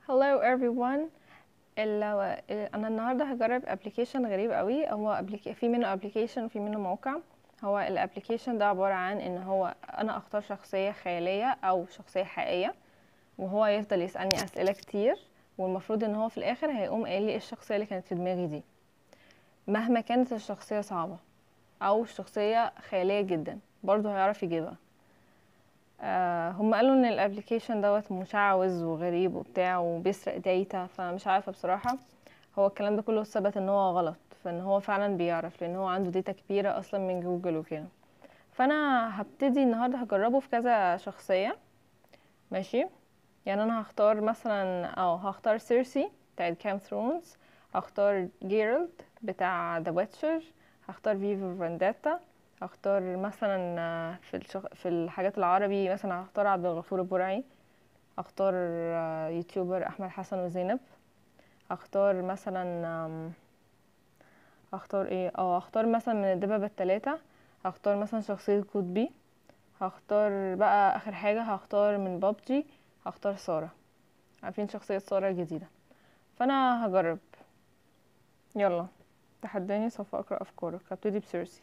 Hello everyone ال- انا النهارده هجرب ابلكيشن غريب قوي هو applica- في منه ابلكيشن وفي منه موقع هو الابلكيشن ده عبارة عن ان هو انا اختار شخصية خيالية او شخصية حقيقية وهو يفضل يسألني اسئلة كتير والمفروض ان هو في الاخر هيقوم قايل لي ايه الشخصية اللي كانت في دماغي دي مهما كانت الشخصية صعبة او الشخصية خيالية جدا برضه هيعرف يجيبها آه هم قالوا ان الابلكيشن دوت مشعوذ وغريب وبتاع وبيسرق داتا فمش عارفه بصراحه هو الكلام ده كله ثبت ان هو غلط فان هو فعلا بيعرف لان هو عنده داتا كبيره اصلا من جوجل وكده فانا هبتدي النهارده هجربه في كذا شخصيه ماشي يعني انا هختار مثلا اه هختار سيرسي بتاعت كام ثرونز هختار جيرالد بتاع ذا ويتشر هختار فيفو فانداتا هختار مثلا آه، في الشغ... في الحاجات العربي مثلا هختار عبد الغفور البرعي هختار آه، يوتيوبر احمد حسن وزينب هختار مثلا آم، هختار ايه اه هختار مثلا من الدببة التلاتة هختار مثلا شخصية كوتبي هختار بقى اخر حاجة هختار من بابجي هختار سارة عارفين شخصية سارة الجديدة فانا هجرب يلا تحداني سوف اقرأ افكارك هبتدي بسيرسي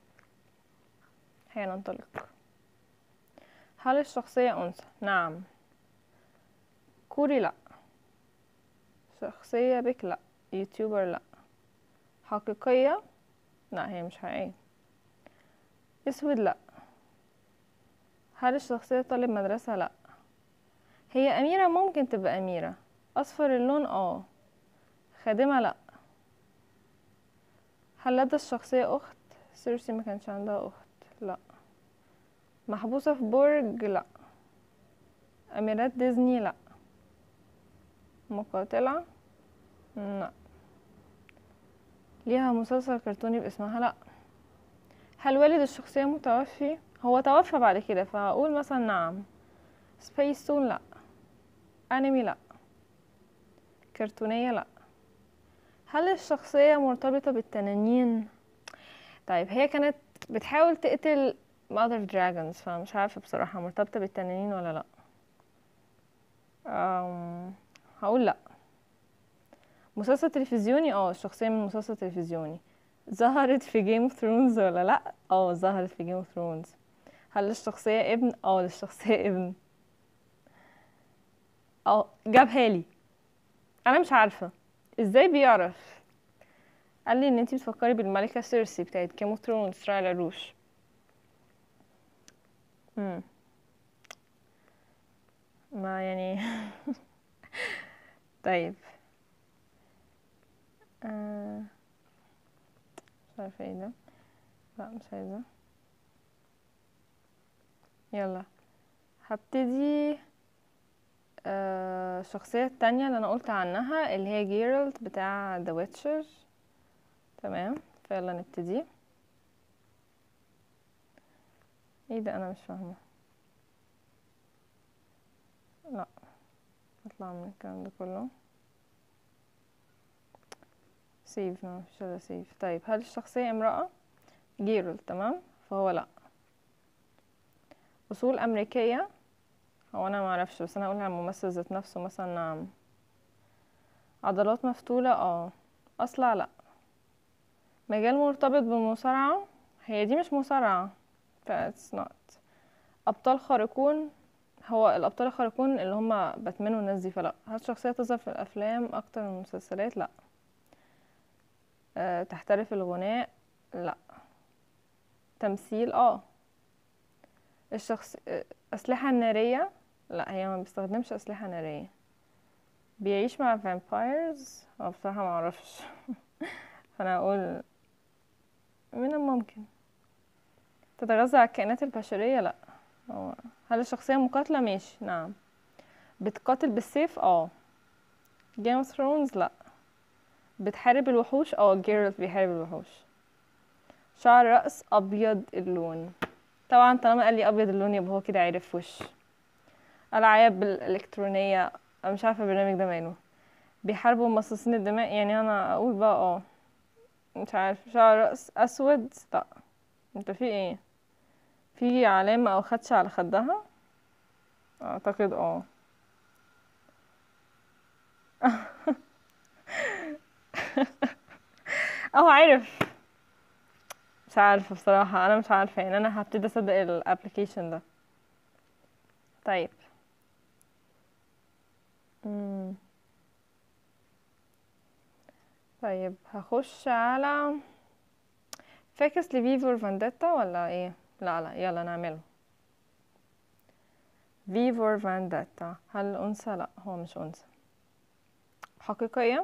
هيا ننطلق هل الشخصية أنثى؟ نعم كوري لا شخصية بك لا يوتيوبر لا حقيقية لا هي مش حقيقية اسود لا هل الشخصية طالب مدرسة لا هي أميرة ممكن تبقى أميرة أصفر اللون اه خادمة لا هل لدى الشخصية أخت سيرسي ما كانش عندها أخت لا محبوسة في برج لا أميرات ديزني لا مقاتلة لا ليها مسلسل كرتوني باسمها لا هل والد الشخصية متوفي هو توفى بعد كده فهقول مثلا نعم سبيس تون لا انمي لا كرتونية لا هل الشخصية مرتبطة بالتنانين طيب هي كانت بتحاول تقتل mother dragons فمش عارفة بصراحة مرتبطة بالتنانين ولا لأ أم... هقول لأ مسلسل تلفزيوني اه الشخصية من مسلسل تلفزيوني ظهرت في جيم اوف ثرونز ولا لأ اه ظهرت في جيم اوف ثرونز هل الشخصية ابن اه الشخصية ابن اه جابها لي انا مش عارفة ازاي بيعرف قال لي ان انتي بتفكري بالملكة سيرسي بتاعت جيم اوف ثرونز صراع العروش مم. ما يعني طيب آه. مش عارفة ايه ده لا مش عايزة يلا هبتدي آه، الشخصية التانية اللي أنا قلت عنها اللي هي جيرالد بتاع ذا ويتشر تمام فيلا نبتدي ايه ده أنا مش فاهمة لا اطلع من الكلام ده كله سيف ما فيش ولا سيف طيب هل الشخصية امرأة جيرالد تمام فهو لا أصول أمريكية هو أنا معرفش بس أنا هقول على الممثل ذات نفسه مثلا نعم عضلات مفتولة اه أصلع لا مجال مرتبط بالمصارعة هي دي مش مصارعة ف it's not أبطال خارقون هو الأبطال الخارقون اللي هما باتمان والناس دي فلا هل الشخصية تظهر في الأفلام أكتر من المسلسلات لا أه تحترف الغناء لا تمثيل اه الشخص آه، أسلحة نارية لا هي ما بيستخدمش أسلحة نارية بيعيش مع فامبايرز اه بصراحة ما اعرفش فانا اقول من الممكن تتغذى على الكائنات البشرية لا هو هل الشخصية مقاتلة ماشي نعم بتقاتل بالسيف اه جيم اوف ثرونز لا بتحارب الوحوش اه جيرالت بيحارب الوحوش شعر رأس أبيض اللون طبعا طالما قال لي أبيض اللون يبقى هو كده عرف وش ألعاب الإلكترونية أنا مش عارفة البرنامج ده ماله بيحاربوا مصاصين الدماء يعني أنا أقول بقى اه مش عارف شعر رأس أسود لا انت في ايه في علامة أو خدش على خدها أعتقد اه اهو عارف مش عارفة بصراحة انا مش عارفة يعني انا هبتدي اصدق الابلكيشن ده طيب مم. طيب هخش على فاكس لفيفور فانديتا ولا ايه لا لا يلا نعمله فيفور فانديتا هل انثى لا هو مش انثى حقيقية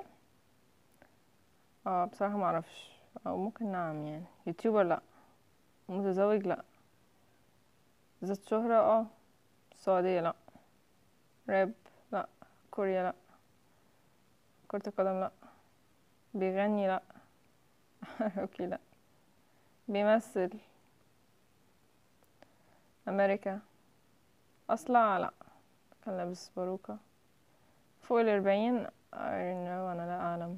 اه بصراحة معرفش او ممكن نعم يعني يوتيوبر لا متزوج لا ذات شهرة اه السعودية لا راب لا كوريا لا كرة القدم لا بيغني لا اوكي لا بيمثل امريكا اصلع لا كان لابس باروكة فوق الاربعين I don't know انا لا اعلم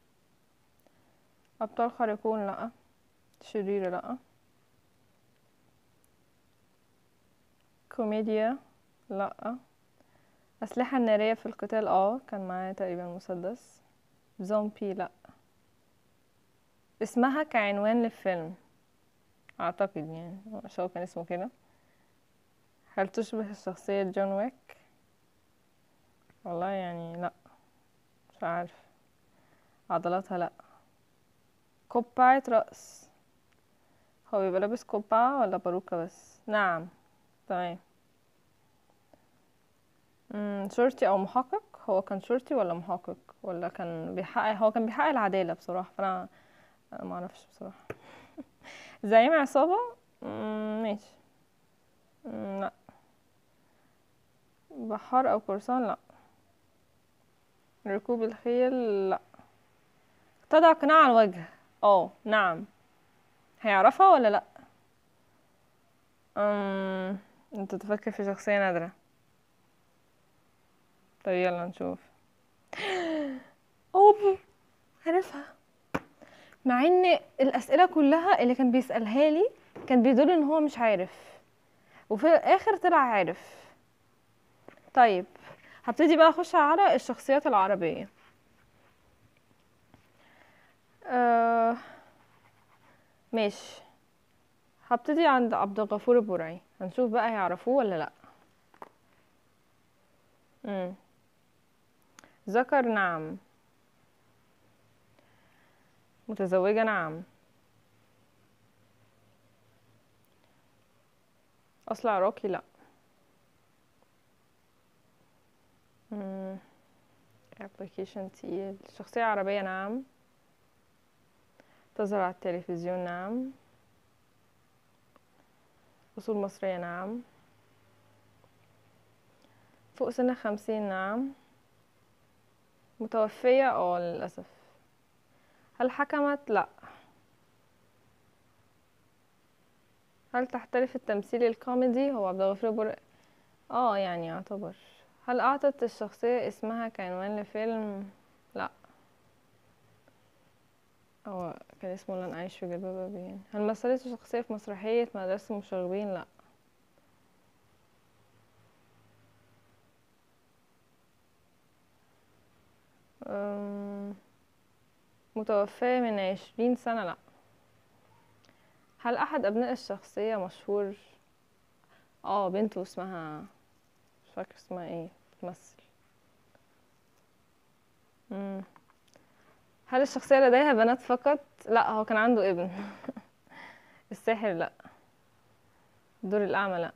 ابطال خارقون لا شريرة لا كوميديا لا أسلحة نارية في القتال اه كان معايا تقريبا مسدس زومبي لا اسمها كعنوان للفيلم اعتقد يعني مش هو كان اسمه كده هل تشبه الشخصية جون ويك والله يعني لا مش عارف عضلاتها لا قبعة رأس هو بيبقى لابس قبعة ولا باروكة بس نعم تمام مم، شرطي او محقق هو كان شرطي ولا محقق ولا كان بيحقق هو كان بيحقق العدالة بصراحة فانا أنا ما اعرفش بصراحة زعيم عصابة مم، ماشي مم، لا بحار او قرصان لا ركوب الخيل لا تضع قناع على الوجه اه نعم هيعرفها ولا لا أم... انت تفكر في شخصية نادرة طب يلا نشوف اوه عارفها مع ان الاسئله كلها اللي كان بيسالها لي كان بيدل ان هو مش عارف وفي الاخر طلع عارف طيب هبتدي بقى اخش على الشخصيات العربيه آه ماشي هبتدي عند عبد الغفور البرعي هنشوف بقى هيعرفوه ولا لا امم ذكر نعم متزوجة نعم أصل عراقي لا مم. application تقيل شخصية عربية نعم تظهر على التلفزيون نعم أصول مصرية نعم فوق سن الخمسين نعم متوفية اه للأسف هل حكمت لا هل تحترف التمثيل الكوميدي هو عبد الغفور بر... اه يعني يعتبر هل أعطت الشخصية اسمها كعنوان لفيلم لا هو كان اسمه لن أعيش في جلباب أبي يعني هل مثلت الشخصية في مسرحية مدرسة المشاغبين لا أم، متوفية من عشرين سنة لا هل أحد أبناء الشخصية مشهور اه بنته اسمها مش فاكرة اسمها ايه بتمثل مم. هل الشخصية لديها بنات فقط لا هو كان عنده ابن الساحر لا الدور الأعمى لا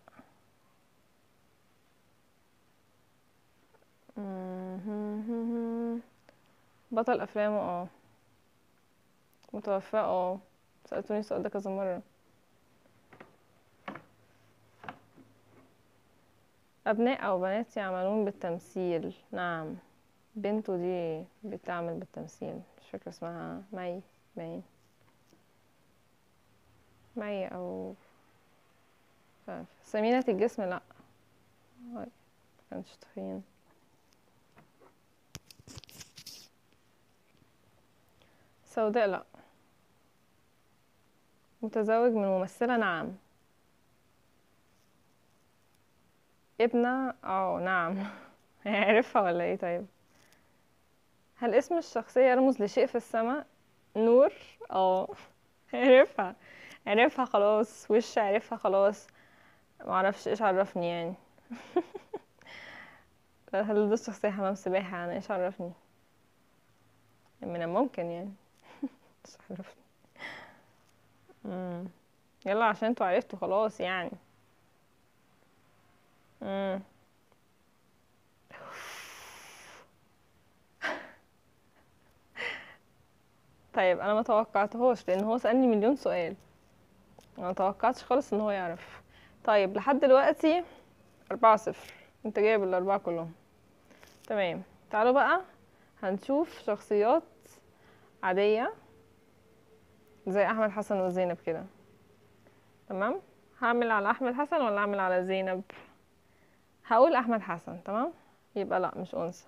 مم. بطل أفلامه اه متوفى اه سألتوني السؤال ده كذا مرة أبناء أو بنات يعملون بالتمثيل نعم بنته دي بتعمل بالتمثيل مش فاكرة اسمها مي باين مي أو مش عارفة. سمينة الجسم لأ هاي، مكانتش تخين سوداء لأ متزوج من ممثلة نعم ابنة اه نعم هيعرفها ولا ايه طيب هل اسم الشخصية يرمز لشيء في السماء نور اه عرفها عرفها خلاص وش عرفها خلاص معرفش ايش عرفني يعني هل ده الشخصية حمام سباحة انا ايش عرفني من الممكن يعني ايش عرفني مم. يلا عشان انتوا عرفتوا خلاص يعني مم. طيب انا ما توقعتهوش لان هو سألني مليون سؤال انا ما توقعتش خالص ان هو يعرف طيب لحد دلوقتي أربعة صفر انت جايب الأربعة كلهم تمام تعالوا بقى هنشوف شخصيات عادية زي أحمد حسن وزينب كده تمام هعمل على أحمد حسن ولا أعمل على زينب هقول أحمد حسن تمام يبقى لأ مش أنثى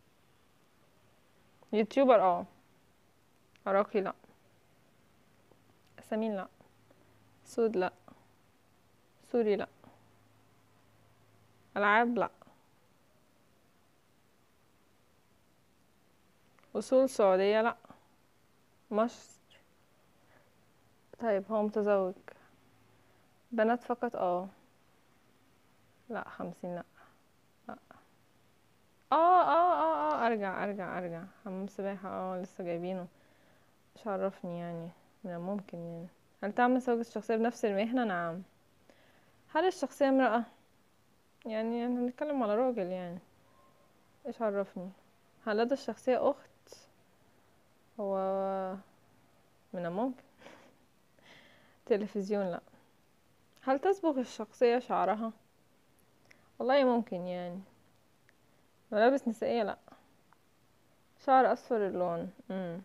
يوتيوبر اه عراقي لأ سمين لأ سود لأ سوري لأ ألعاب لأ أصول سعودية لأ مصر طيب هو متزوج بنات فقط اه لا خمسين لا لا اه اه اه اه ارجع ارجع ارجع حمام سباحة اه لسه جايبينه مش عرفني يعني من الممكن يعني هل تعمل زوجة الشخصية بنفس المهنة نعم هل الشخصية امرأة يعني هنتكلم على راجل يعني ايش عرفني هل لدى الشخصية اخت هو من الممكن تلفزيون لا هل تصبغ الشخصية شعرها والله ممكن يعني ملابس نسائية لا شعر اصفر اللون امم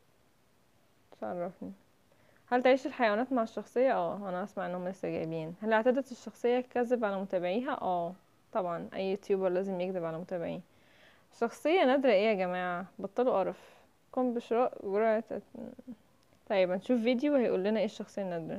عرفني هل تعيش الحيوانات مع الشخصية اه انا اسمع انهم لسه جايبين هل اعتادت الشخصية الكذب على متابعيها اه طبعا اي يوتيوبر لازم يكذب على متابعيه شخصية نادرة ايه يا جماعة بطلوا قرف قم بشراء جرعة طيب هنشوف فيديو هيقول لنا ايه الشخصية النادرة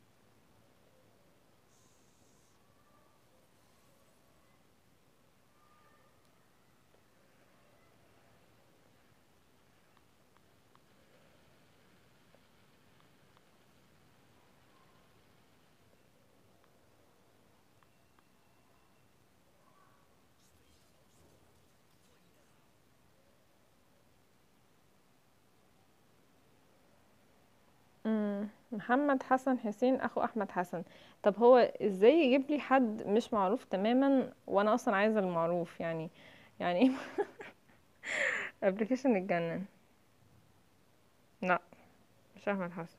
مم. محمد حسن حسين اخو احمد حسن طب هو ازاي يجيب لي حد مش معروف تماما وانا اصلا عايزه المعروف يعني يعني ايه ابلكيشن اتجنن لا مش احمد حسن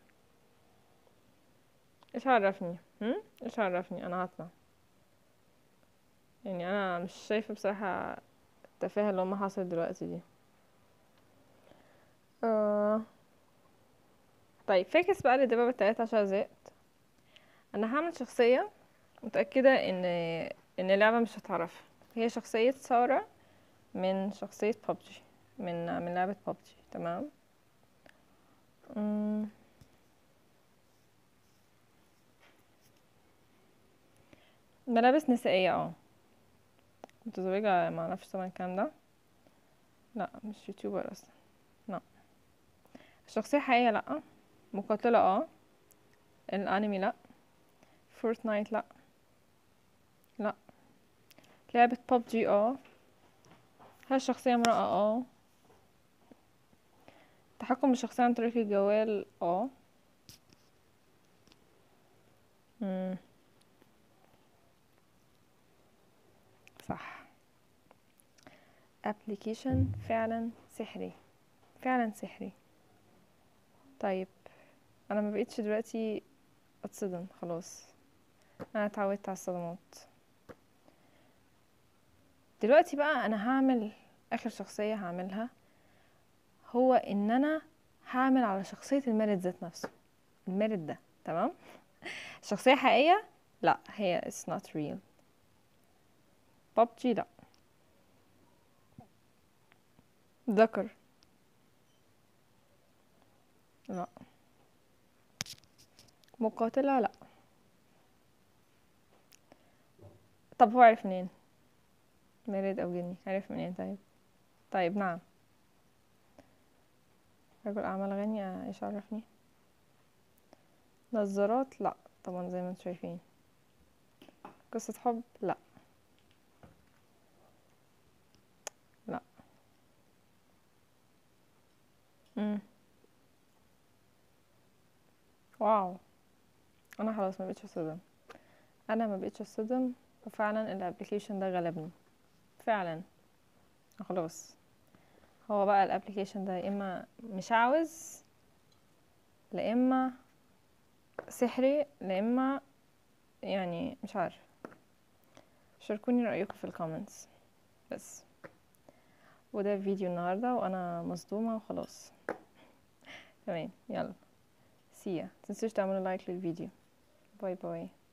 ايش عرفني هم؟ ايش عرفني انا هطلع يعني انا مش شايفه بصراحه التفاهه اللي هما حصلت دلوقتي دي آه. طيب فاكس بقى للدبابة التلاتة عشر زائد انا هعمل شخصية متأكدة ان ان اللعبة مش هتعرفها هي شخصية سارة من شخصية بابجي من من لعبة بابجي تمام مم. ملابس نسائية اه متزوجة معرفش طبعا الكلام ده لا مش يوتيوبر اصلا لا الشخصية حقيقية لا مقاتلة اه الانمي لا فورتنايت لا لا لعبة ببجي اه هل الشخصية امرأة اه تحكم بالشخصية عن طريق الجوال اه مم. صح ابلكيشن فعلا سحري فعلا سحري طيب انا ما بقيتش دلوقتي اتصدم خلاص انا اتعودت على الصدمات دلوقتي بقى انا هعمل اخر شخصية هعملها هو ان انا هعمل على شخصية المارد ذات نفسه المارد ده تمام شخصية حقيقية لا هي it's not real ببجي لا ذكر لا مقاتلة لا طب هو عرف منين مارد او جني عرف منين طيب طيب نعم رجل اعمال غني ايش عرفني نظارات لا طبعا زي ما انتم شايفين قصة حب لا لا امم واو انا خلاص ما بقتش اصدم انا ما بقتش اصدم وفعلا الابلكيشن ده غلبني فعلا خلاص هو بقى الابلكيشن ده يا اما مش عاوز لا اما سحري لا اما يعني مش عارف شاركوني رايكم في الكومنتس بس وده فيديو النهارده وانا مصدومه وخلاص تمام يلا سيا تنسوش تعملوا لايك للفيديو باي باي